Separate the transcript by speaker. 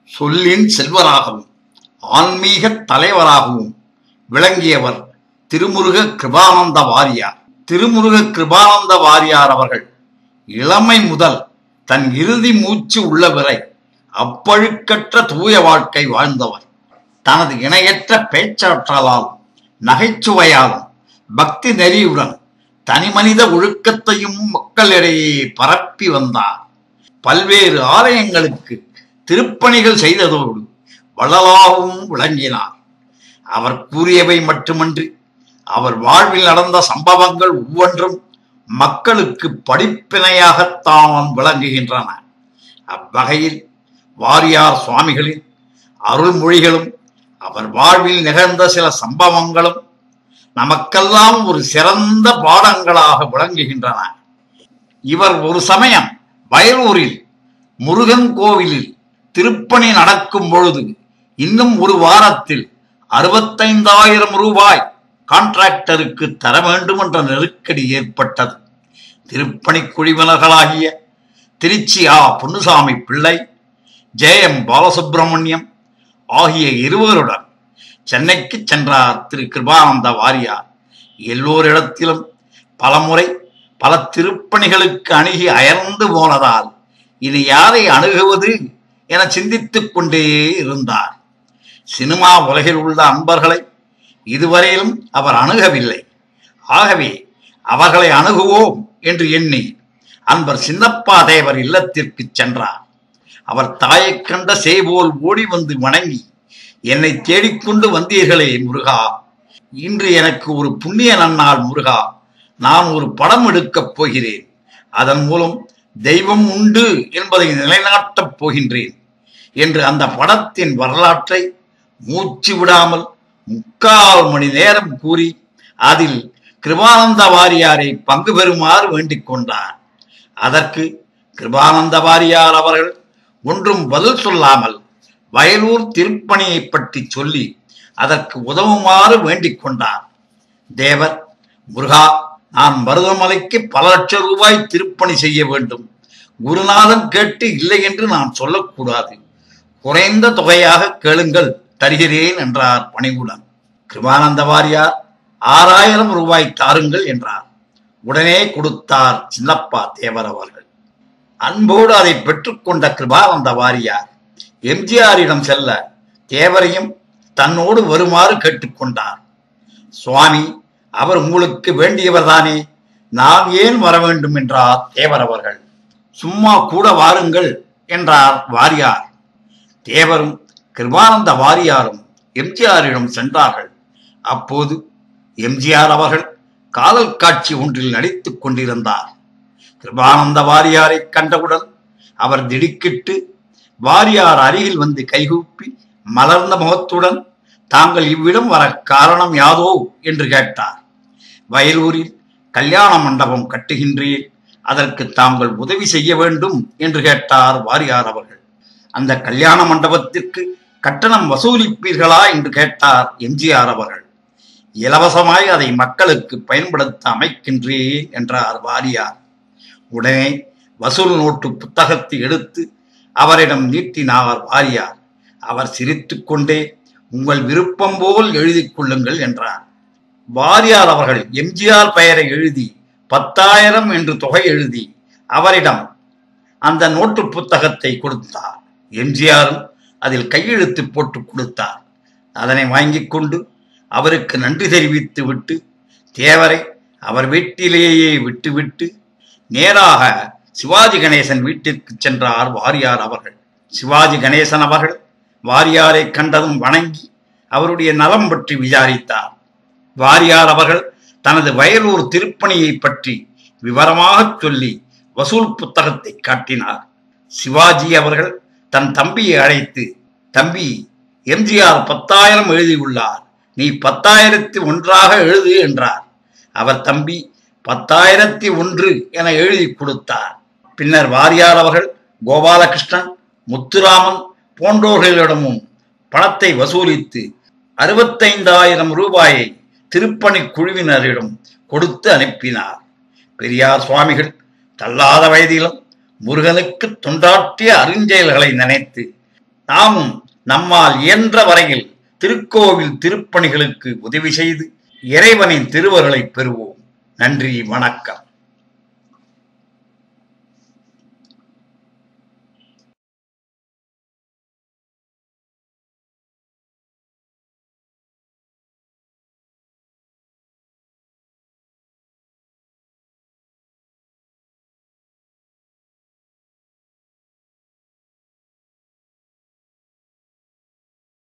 Speaker 1: சொல்லின் செல்வராகவும் ஆன்மீக தலைவராகவும் விளங்கியவர் திருமுருக கிருபானந்த வாரியார் திருமுருக கிருபானந்த வாரியார் அவர்கள் இளமை முதல் தன் இறுதி மூச்சு உள்ளவரை அப்பழுக்கற்ற தூய வாழ்க்கை வாழ்ந்தவர் தனது இணையற்ற பேச்சாற்றலால் நகைச்சுவையாலும் பக்தி நெறியுடன் தனிமனித ஒழுக்கத்தையும் மக்களிடையே பரப்பி வந்தார் பல்வேறு ஆலயங்களுக்கு திருப்பணிகள் செய்ததோடு வள்ளலாகவும் விளங்கினார் அவர் கூறியவை மட்டுமன்றி அவர் வாழ்வில் நடந்த சம்பவங்கள் ஒவ்வொன்றும் மக்களுக்கு படிப்பினையாகத்தான் விளங்குகின்றன அவ்வகையில் வாரியார் சுவாமிகளின் அருள்மொழிகளும் அவர் வாழ்வில் நிகழ்ந்த சில சம்பவங்களும் நமக்கெல்லாம் ஒரு சிறந்த பாடங்களாக விளங்குகின்றன இவர் ஒரு சமயம் வயலூரில் முருகன் கோவிலில் திருப்பணி நடக்கும் பொழுது இன்னும் ஒரு வாரத்தில் அறுபத்தைந்தாயிரம் ரூபாய் கான்ட்ராக்டருக்கு தர வேண்டும் என்ற நெருக்கடி ஏற்பட்டது திருப்பணி குழுவினர்களாகிய திருச்சி ஆ பொன்னுசாமி பிள்ளை ஜே எம் பாலசுப்பிரமணியம் ஆகிய இருவருடன் சென்னைக்கு சென்றார் திரு கிருபானந்த வாரியார் எல்லோரிடத்திலும் பலமுறை பல திருப்பணிகளுக்கு அணுகி அயர்ந்து போனதால் இனி யாரை அணுகுவது என சிந்தித்துக் கொண்டே இருந்தார் சினிமா உலகில் உள்ள அன்பர்களை இதுவரையிலும் அவர் அணுகவில்லை ஆகவே அவர்களை அணுகுவோம் என்று எண்ணி அன்பர் சின்னப்பா தேவர் இல்லத்திற்கு சென்றார் அவர் தாயைக் கண்ட சேபோல் ஓடி வந்து வணங்கி என்னை தேடிக்கொண்டு வந்தீர்களே முருகா இன்று எனக்கு ஒரு புண்ணிய நன்னாள் முருகா நான் ஒரு படம் எடுக்கப் போகிறேன் அதன் மூலம் தெய்வம் உண்டு என்பதை நிலைநாட்டப் போகின்றேன் என்று அந்த படத்தின் வரலாற்றை மூச்சு விடாமல் முக்கால் மணி நேரம் கூறி அதில் கிருபானந்த வாரியாரை பங்கு பெறுமாறு வேண்டிக் கொண்டார் அதற்கு கிருபானந்த வாரியார் அவர்கள் ஒன்றும் பதில் சொல்லாமல் வயலூர் திருப்பணியை பற்றி சொல்லி அதற்கு உதவுமாறு வேண்டிக் கொண்டார் தேவர் முருகா நான் மருதமலைக்கு பல லட்சம் ரூபாய் திருப்பணி செய்ய வேண்டும் குருநாதன் கேட்டு இல்லை என்று நான் சொல்லக்கூடாது குறைந்த தொகையாக கேளுங்கள் தருகிறேன் என்றார் பணிவுடன் கிருபானந்த வாரியார் ஆறாயிரம் ரூபாய் தாருங்கள் என்றார் உடனே கொடுத்தார் சின்னப்பா தேவர் அவர்கள் அன்போடு அதை பெற்றுக்கொண்ட கிருபானந்த வாரியார் எம்ஜிஆரிடம் செல்ல தேவரையும் தன்னோடு வருமாறு கேட்டுக்கொண்டார் சுவாமி அவர் உங்களுக்கு வேண்டியவர்தானே நான் ஏன் வர வேண்டும் என்றார் தேவர் அவர்கள் சும்மா கூட வாருங்கள் என்றார் வாரியார் தேவரும் கிருபானந்த வாரியாரும் எம்ஜிஆரிடம் சென்றார்கள் அப்போது எம்ஜிஆர் அவர்கள் காதல் காட்சி ஒன்றில் நடித்துக் கொண்டிருந்தார் கிருபானந்த வாரியாரை கண்டவுடன் அவர் திடுக்கிட்டு வாரியார் அருகில் வந்து கைகூப்பி மலர்ந்த முகத்துடன் தாங்கள் இவ்விடம் வர காரணம் யாதோ என்று கேட்டார் வயலூரில் கல்யாண மண்டபம் கட்டுகின்றேன் அதற்கு தாங்கள் உதவி செய்ய வேண்டும் என்று கேட்டார் வாரியார் அவர்கள் அந்த கல்யாண மண்டபத்திற்கு கட்டணம் வசூலிப்பீர்களா என்று கேட்டார் எம்ஜிஆர் அவர்கள் இலவசமாய் அதை மக்களுக்கு பயன்படுத்த அமைக்கின்றேன் என்றார் வாரியார் உடனே வசூல் நோட்டு புத்தகத்தை எடுத்து அவரிடம் நீட்டினார் வாரியார் அவர் சிரித்துக்கொண்டே உங்கள் விருப்பம் போல் எழுதிக் கொள்ளுங்கள் என்றார் வாரியார் அவர்கள் எம்ஜிஆர் பெயரை எழுதி பத்தாயிரம் என்று தொகை எழுதி அவரிடம் அந்த நோட்டு புத்தகத்தை கொடுத்தார் எம்ஜிஆரும் அதில் கையெழுத்து போட்டு கொடுத்தார் அதனை வாங்கிக் கொண்டு அவருக்கு நன்றி தெரிவித்து விட்டு தேவரை அவர் வீட்டிலேயே விட்டுவிட்டு நேராக சிவாஜி கணேசன் வீட்டிற்கு சென்றார் வாரியார் அவர்கள் சிவாஜி கணேசன் அவர்கள் வாரியாரை கண்டதும் வணங்கி அவருடைய நலம் பற்றி விசாரித்தார் வாரியார் அவர்கள் தனது வயலூர் திருப்பணியை பற்றி விவரமாகச் சொல்லி வசூல் புத்தகத்தை காட்டினார் சிவாஜி அவர்கள் தன் தம்பியை அழைத்து தம்பி எம்ஜிஆர் பத்தாயிரம் எழுதியுள்ளார் நீ பத்தாயிரத்தி ஒன்றாக எழுது என்றார் அவர் தம்பி பத்தாயிரத்தி ஒன்று என எழுதி கொடுத்தார் பின்னர் வாரியார் அவர்கள் கோபாலகிருஷ்ணன் முத்துராமன் போன்றோர்களிடமும் பணத்தை வசூலித்து அறுபத்தைந்தாயிரம் ரூபாயை திருப்பணி குழுவினரிடம் கொடுத்து அனுப்பினார் பெரியார் சுவாமிகள் தள்ளாத வயதிலும் முருகனுக்கு தொண்டாற்றிய அருஞ்செயல்களை நினைத்து நாமும் நம்மால் இயன்ற வரையில் திருக்கோவில் திருப்பணிகளுக்கு உதவி செய்து இறைவனின் திருவருளை பெறுவோம் நன்றி வணக்கம்